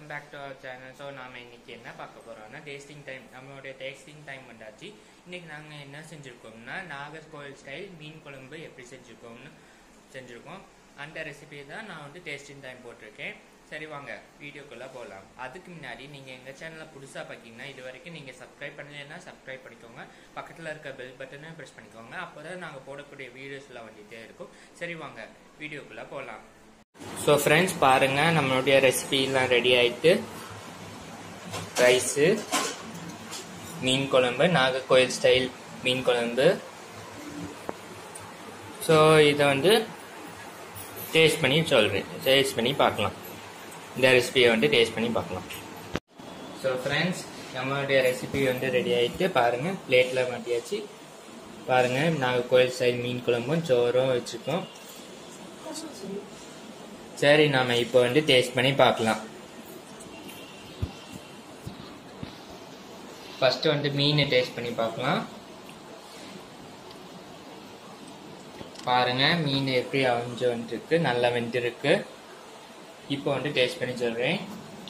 back to our channel so நாம இன்னைக்கு என்ன பார்க்க போறோம்னா டேஸ்டிங் டைம் நம்மளுடைய டேஸ்டிங் டைம் வந்தாச்சு இன்னைக்கு நாங்கள் என்ன செஞ்சுருக்கோம்னா நாகர்கோவில் ஸ்டைல் மீன் குழம்பு எப்படி செஞ்சுருக்கோம்னு செஞ்சுருக்கோம் அந்த ரெசிபி தான் நான் வந்து டேஸ்டிங் டைம் போட்டிருக்கேன் சரி வாங்க வீடியோக்குள்ளே போகலாம் அதுக்கு முன்னாடி நீங்கள் எங்கள் சேனலில் புதுசாக பார்த்தீங்கன்னா இது வரைக்கும் நீங்கள் சப்ஸ்கிரைப் பண்ணலைன்னா சப்ஸ்கிரைப் பண்ணிக்கோங்க பக்கத்தில் இருக்க பெல் பட்டனை ப்ரெஸ் பண்ணிக்கோங்க அப்போ தான் நாங்கள் போடக்கூடிய வீடியோஸ்லாம் வந்துகிட்டே இருக்கும் சரி வாங்க வீடியோக்குள்ளே போகலாம் ஸோ ஃப்ரெண்ட்ஸ் பாருங்க நம்மளுடைய ரெசிபிலாம் ரெடி ஆயிட்டு ரைஸு மீன் குழம்பு நாகர்கோயில் ஸ்டைல் மீன் குழம்பு ஸோ இதை வந்து டேஸ்ட் பண்ணி சொல்கிறேன் டேஸ்ட் பண்ணி பார்க்கலாம் இந்த ரெசிபியை வந்து டேஸ்ட் பண்ணி பார்க்கலாம் ஸோ ஃப்ரெண்ட்ஸ் நம்மளுடைய ரெசிபி வந்து ரெடி ஆகிட்டு பாருங்கள் பிளேட்டில் மாட்டியாச்சு பாருங்கள் நாகர்கோயில் ஸ்டைல் மீன் குழம்பும் சோறும் வச்சுருக்கோம் சரி நாம இப்போ வந்து டேஸ்ட் பண்ணி பார்க்கலாம் ஃபர்ஸ்ட் வந்து மீனை டேஸ்ட் பண்ணி பார்க்கலாம் பாருங்க மீன் எப்படி அவிஞ்சு வந்துருக்கு நல்லா வெந்திருக்கு இப்போ வந்து டேஸ்ட் பண்ணி சொல்றேன்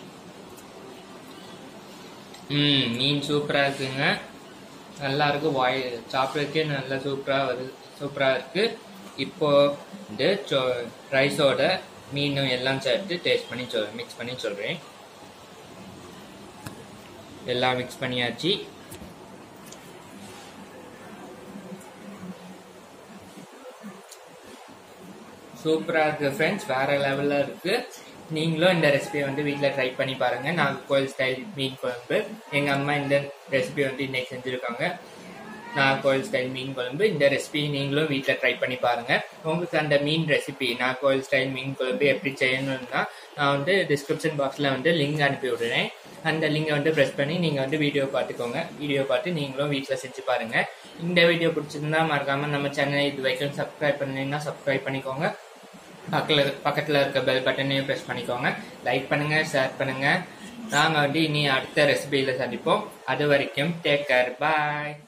ம் மீன் சூப்பரா இருக்குங்க நல்லா இருக்கு வாய் சாப்பிட்றதுக்கே நல்லா சூப்பரா வருது சூப்பரா இருக்கு இப்போ வந்து ரைஸோட மீனும் எல்லாம் சேர்த்து டேஸ்ட் பண்ணி சொல் மிக்ஸ் பண்ணி சொல்கிறேன் எல்லாம் மிக்ஸ் பண்ணியாச்சு சூப்பராக இருக்குது ஃப்ரெண்ட்ஸ் வேற லெவலில் இருக்குது நீங்களும் இந்த ரெசிபியை வந்து வீட்டில் ட்ரை பண்ணி பாருங்கள் நாங்கள் கோயில் ஸ்டைல் மீன் குழம்பு எங்கள் அம்மா இந்த ரெசிபி வந்து இன்னைக்கு செஞ்சுருக்காங்க நாகோயில் ஸ்டைல் மீன் குழம்பு இந்த ரெசிபி நீங்களும் வீட்டில் ட்ரை பண்ணி பாருங்க உங்களுக்கு அந்த மீன் ரெசிபி நாகோயில் ஸ்டைல் மீன் குழம்பு எப்படி செய்யணும்னா நான் வந்து டிஸ்கிரிப்ஷன் பாக்ஸில் வந்து லிங்க் அனுப்பி விடுறேன் அந்த லிங்கை வந்து ப்ரெஸ் பண்ணி நீங்கள் வந்து வீடியோ பார்த்துக்கோங்க வீடியோ பார்த்து நீங்களும் வீட்டில் செஞ்சு பாருங்க இந்த வீடியோ பிடிச்சிருந்தா மறக்காம நம்ம சேனலை இது வரைக்கும் சப்ஸ்கிரைப் பண்ணீங்கன்னா சப்ஸ்கிரைப் பண்ணிக்கோங்க பக்கத்தில் பக்கத்தில் இருக்க பெல் பட்டனையும் ப்ரெஸ் பண்ணிக்கோங்க லைக் பண்ணுங்க ஷேர் பண்ணுங்க நாங்கள் வந்து இனி அடுத்த ரெசிபியில் சந்திப்போம் அது வரைக்கும் டேக் கேர் பாய்